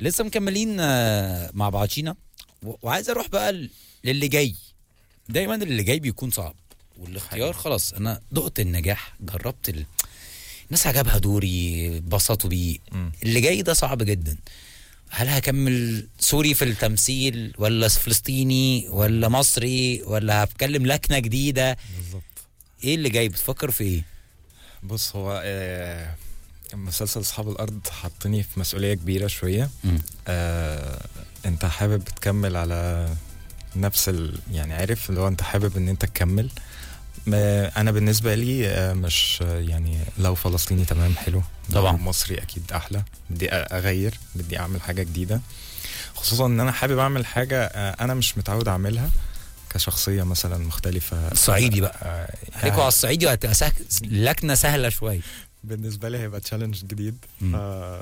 لسه مكملين آه، مع بعضينا و- وعايز اروح بقى ل- للي جاي دايما اللي جاي بيكون صعب والاختيار خلاص انا دقت النجاح جربت ال... الناس عجبها دوري اتبسطوا بيه مم. اللي جاي ده صعب جدا هل هكمل سوري في التمثيل ولا فلسطيني ولا مصري ولا هتكلم لكنه جديده بالظبط ايه اللي جاي بتفكر في ايه بص هو آه مسلسل اصحاب الارض حطني في مسؤوليه كبيره شويه مم. آه انت حابب تكمل على نفس ال... يعني عارف اللي هو انت حابب ان انت تكمل ما انا بالنسبه لي آه مش آه، يعني لو فلسطيني تمام حلو طبعا. لو مصري اكيد احلى بدي أ- اغير بدي اعمل حاجه جديده خصوصا ان انا حابب اعمل حاجه آه انا مش متعود اعملها كشخصيه مثلا مختلفه الصعيدي بقى. آه عليكوا على الصعيدي وهتبقى سهل لكنه سهله شويه بالنسبه لي هيبقى تشالنج جديد مم. ف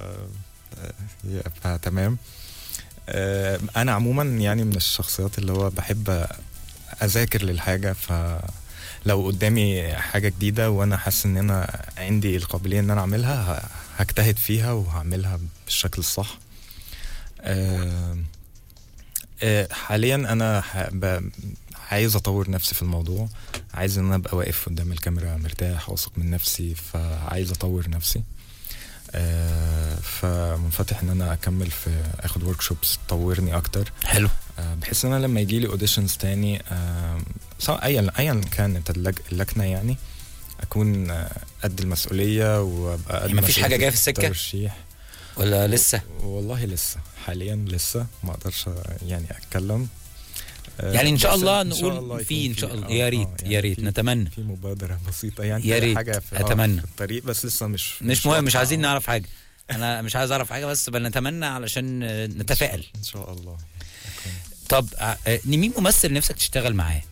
يبقى تمام آه، انا عموما يعني من الشخصيات اللي هو بحب اذاكر للحاجه فلو قدامي حاجه جديده وانا حاسس ان انا عندي القابليه ان انا اعملها ه- هجتهد فيها وهعملها بالشكل الصح آه، آه، حاليا انا ح- ب- عايز اطور نفسي في الموضوع عايز ان انا ابقى واقف قدام الكاميرا مرتاح واثق من نفسي فعايز اطور نفسي آه، فمنفتح ان انا اكمل في اخد ورك شوبس تطورني اكتر حلو آه، بحيث ان انا لما يجي لي اوديشنز تاني آه، سواء ايا ايا كانت اللج- اللكنه يعني اكون آه، قد المسؤوليه وابقى قد يعني مفيش حاجة مسؤولية جاية في السكة؟ الترشيح ولا لسه والله لسه حاليا لسه ما اقدرش يعني اتكلم آه، يعني ان شاء بس الله إن شاء الله نقول يكون في ان شاء الله آه، يا ريت آه، يعني يا ريت في- نتمنى في مبادره بسيطه يعني يا في ريت، حاجه في, آه، أتمنى. في الطريق بس لسه مش مش مهم مش واضحة. عايزين نعرف حاجه انا مش عايز اعرف حاجه بس بنتمنى علشان آه، نتفائل ان شاء الله أكون. طب آه، آه، مين ممثل نفسك تشتغل معاه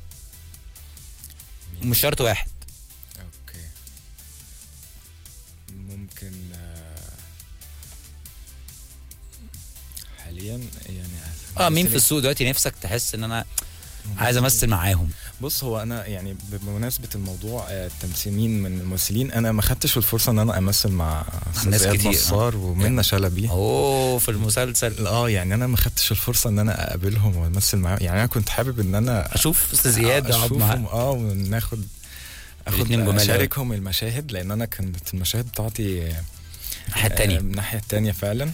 مش شرط واحد اوكي ممكن آه، حاليا يعني اه مين في ممثلين- السوق دلوقتي نفسك تحس ان انا عايز امثل معاهم بص هو انا يعني بمناسبه الموضوع آه، التمثيل مين من الممثلين انا ما خدتش الفرصه ان انا امثل مع أستاذ ناس إياد كتير، آه. نصار ومنى شلبي اوه في المسلسل اه يعني انا ما خدتش الفرصه ان انا اقابلهم وامثل معاهم يعني انا كنت حابب ان انا اشوف استاذ اياد اقعد اشوفهم معاه اه وناخد اخد الاتنين جمال أوي. اشاركهم المشاهد لان انا كانت المشاهد بتاعتي الناحيه آه، التانيه من الناحيه التانيه فعلا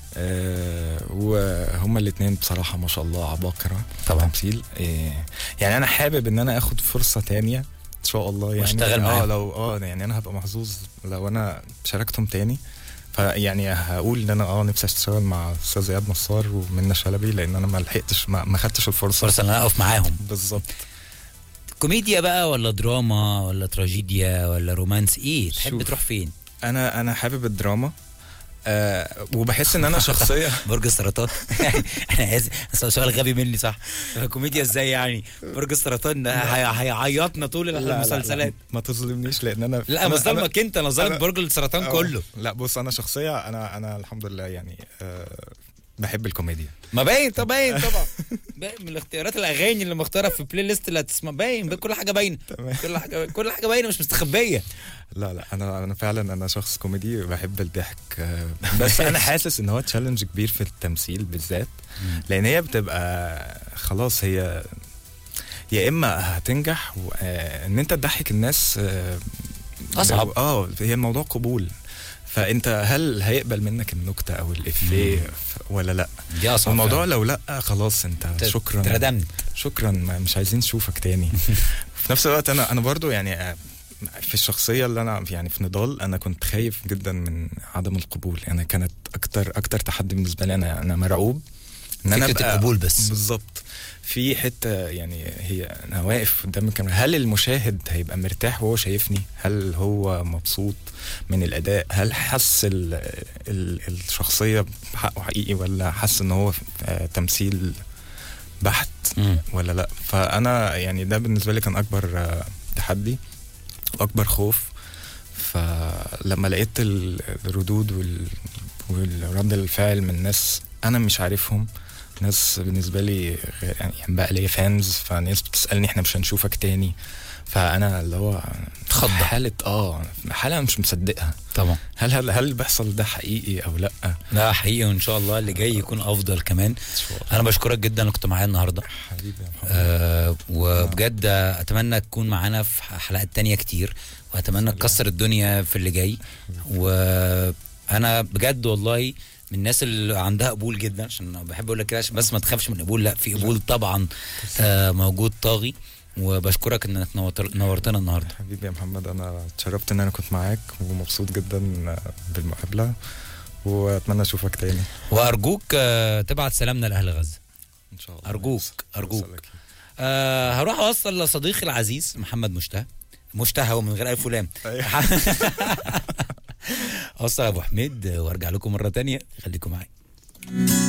آه وهما الاثنين بصراحه ما شاء الله عباقره طبعا. تمثيل آه يعني انا حابب ان انا اخد فرصه تانية ان شاء الله يعني واشتغل اه معاهم. لو اه يعني انا هبقى محظوظ لو انا شاركتهم تاني فيعني هقول ان انا اه نفسي اشتغل مع استاذ اياد نصار ومنى شلبي لان انا ما لحقتش ما, ما خدتش الفرصه فرصه ان انا اقف معاهم بالظبط كوميديا بقى ولا دراما ولا تراجيديا ولا رومانس ايه تحب شوف. تروح فين انا انا حابب الدراما آه وبحس ان انا شخصيه برج السرطان انا اسف بس هو سؤال غبي مني صح كوميديا ازاي يعني برج السرطان ده هي- هيعيطنا طول المسلسلات ما تظلمنيش لان انا لا أنا- مش ظلمك انت انا ظالم أنا- برج السرطان آه، كله لا بص انا شخصيه انا انا الحمد لله يعني آه بحب الكوميديا ما باين طب باين طبعا باين من الاختيارات الاغاني اللي مختارها في البلاي ليست اللي هتسمع باين كل حاجه باينه تمام. كل حاجه كل حاجه باينه مش مستخبيه لا لا انا انا فعلا انا شخص كوميدي بحب الضحك آه، بس انا حاسس ان هو تشالنج كبير في التمثيل بالذات لان هي بتبقى خلاص هي يا اما هتنجح و- آه، ان انت تضحك الناس آه، أصعب. اه هي الموضوع قبول فانت هل هيقبل منك النكته او الافيه ف- ولا لا دي اصعب الموضوع لو لا خلاص انت شكرا اتردمت شكرا ما مش عايزين نشوفك تاني في نفس الوقت انا انا برضو يعني آه، في الشخصيه اللي انا يعني في نضال انا كنت خايف جدا من عدم القبول انا كانت اكتر اكتر تحدي بالنسبه لي انا انا مرعوب ان انا فكرة أبقى- القبول بس. بالظبط في حته يعني هي انا واقف قدام الكاميرا هل المشاهد هيبقى مرتاح وهو شايفني هل هو مبسوط من الاداء هل حس ال ال الشخصيه بحقه حقيقي ولا حس ان هو آه، تمثيل بحت مم. ولا لا فانا يعني ده بالنسبه لي كان اكبر آه، تحدي واكبر خوف فلما لقيت ال- الردود وال والرد الفعل من ناس انا مش عارفهم ناس بالنسبه لي غير- يعني بقى ليا فانز فناس بتسالني احنا مش هنشوفك تاني فانا اللي هو تخضع حاله اه حاله أنا مش مصدقها طبعا هل هل هل بيحصل ده حقيقي او لا لا حقيقي وان شاء الله اللي جاي يكون افضل كمان انا بشكرك جدا انك كنت معايا النهارده حبيبي يا محمد آه وبجد اتمنى تكون معانا في حلقات تانية كتير واتمنى تكسر الدنيا في اللي جاي وانا بجد والله من الناس اللي عندها قبول جدا عشان بحب اقول لك كده عشان بس ما تخافش من القبول لا في قبول طبعا آه موجود طاغي وبشكرك انك نورت- نورتنا النهارده حبيبي يا محمد انا اتشرفت ان انا كنت معاك ومبسوط جدا بالمقابله واتمنى اشوفك تاني وارجوك آه تبعت سلامنا لاهل غزه ان شاء الله أرجوك، أرجوك. أوصلك. آه هروح اوصل لصديقي العزيز محمد مشتهى مشتهى ومن غير الف ولام أيوة. اوصل ابو حميد وارجع لكم مره تانية خليكم معايا